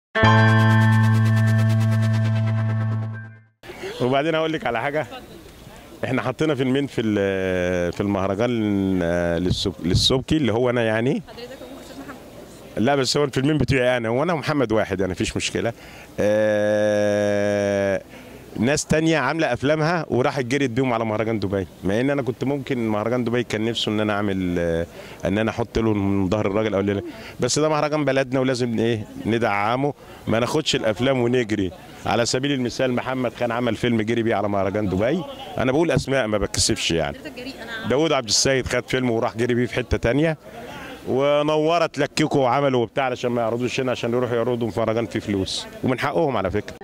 وبعدين اقول لك على حاجه احنا حطينا فيلمين في ال- في المهرجان آه، للسب- للسبكي اللي هو انا يعني حضرتك واستاذ محمد لا بس هو الفيلمين بتوعي انا وانا ومحمد واحد يعني مفيش مشكله آه ناس تانية عاملة أفلامها وراحت جريت بيهم على مهرجان دبي مع إن أنا كنت ممكن مهرجان دبي كان نفسه إن أنا أعمل آه، إن أنا أحط له من ظهر الراجل أو لا بس ده مهرجان بلدنا ولازم إيه ندعمه ما ناخدش الأفلام ونجري على سبيل المثال محمد خان عمل فيلم جري بيه على مهرجان دبي أنا بقول أسماء ما بكسفش يعني حضرتك جريء انا داوود عبد السيد خد فيلم وراح جري بيه في حته تانية ونورت لككوا وعملوا وبتاع علشان ما يعرضوش هنا عشان يروحوا يعرضوا مهرجان فيه فلوس ومن حقهم على فكره